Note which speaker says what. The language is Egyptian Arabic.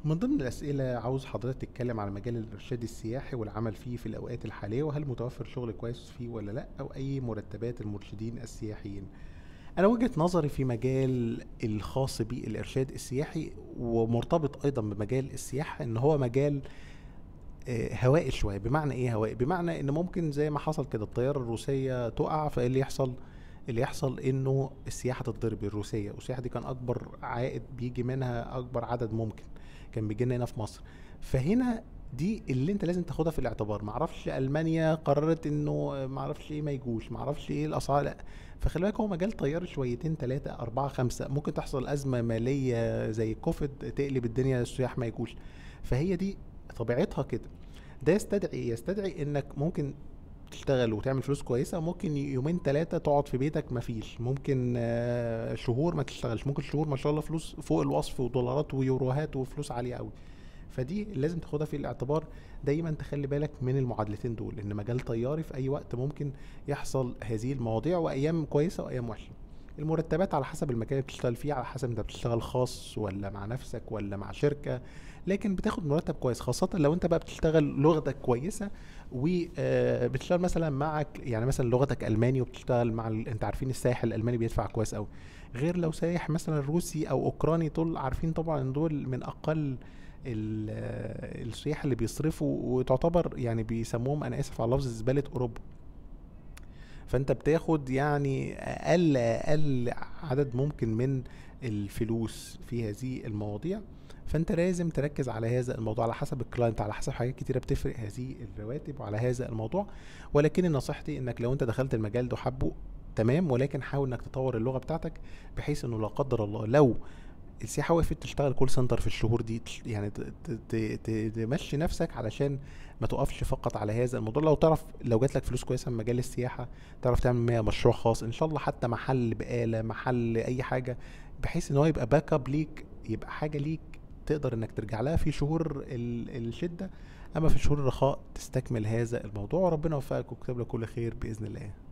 Speaker 1: من ضمن الأسئلة عاوز حضرتك تتكلم على مجال الإرشاد السياحي والعمل فيه في الأوقات الحالية وهل متوفر شغل كويس فيه ولا لأ أو أي مرتبات المرشدين السياحيين أنا وجهة نظري في مجال الخاص بالإرشاد السياحي ومرتبط أيضا بمجال السياحة إن هو مجال آه، هوائي شوية بمعنى إيه هوائي بمعنى إن ممكن زي ما حصل كده الطيارة الروسية تقع فإيه اللي يحصل اللي يحصل انه السياحه تتضرب الروسيه والسياحه دي كان اكبر عائد بيجي منها اكبر عدد ممكن كان بيجي لنا هنا في مصر فهنا دي اللي انت لازم تاخدها في الاعتبار معرفش المانيا قررت انه معرفش ايه ما يجوش معرفش ايه الاسعار لا فخلي بالك هو مجال طيار شويتين ثلاثة أربعة خمسة ممكن تحصل أزمة مالية زي كوفيد تقلب الدنيا السياح ما يجوش فهي دي طبيعتها كده ده يستدعي ايه؟ يستدعي انك ممكن تشتغل وتعمل فلوس كويسه ممكن يومين ثلاثه تقعد في بيتك مفيش ممكن آه، شهور ما تشتغلش ممكن شهور ما شاء الله فلوس فوق الوصف ودولارات ويوروهات وفلوس عاليه قوي فدي لازم تاخدها في الاعتبار دايما تخلي بالك من المعادلتين دول ان مجال طياري في اي وقت ممكن يحصل هذه المواضيع وايام كويسه وايام وحشه المرتبات على حسب المكان اللي بتشتغل فيه على حسب انت بتشتغل خاص ولا مع نفسك ولا مع شركة لكن بتاخد مرتب كويس خاصة لو انت بقى بتشتغل لغتك كويسة وبتشتغل مثلا معك يعني مثلا لغتك الماني وبتشتغل مع ال... انت عارفين السائح الالماني بيدفع كويس قوي غير لو سايح مثلا روسي او اوكراني دول عارفين طبعا دول من اقل ال- آه، السياح اللي بيصرفوا وتعتبر يعني بيسموهم انا اسف على لفظ زبالة اوروبا فانت بتاخد يعني اقل اقل عدد ممكن من الفلوس في هذه المواضيع فانت لازم تركز على هذا الموضوع على حسب الكلاينت على حسب حاجات كتيره بتفرق هذه الرواتب وعلى هذا الموضوع ولكن نصيحتي انك لو انت دخلت المجال ده وحبه تمام ولكن حاول انك تطور اللغه بتاعتك بحيث انه لا قدر الله لو السياحه وقفت تشتغل كول سنتر في الشهور دي تش- يعني ت- ت- ت- ت- تمشي نفسك علشان ما تقفش فقط على هذا الموضوع لو تعرف لو جات لك فلوس كويسه من مجال السياحه تعرف تعمل بيها مشروع خاص ان شاء الله حتى محل بقاله محل اي حاجه بحيث ان هو يبقى باك اب ليك يبقى حاجه ليك تقدر انك ترجع لها في شهور ال- الشده اما في شهور الرخاء تستكمل هذا الموضوع وربنا يوفقك ويكتب لك كل خير باذن الله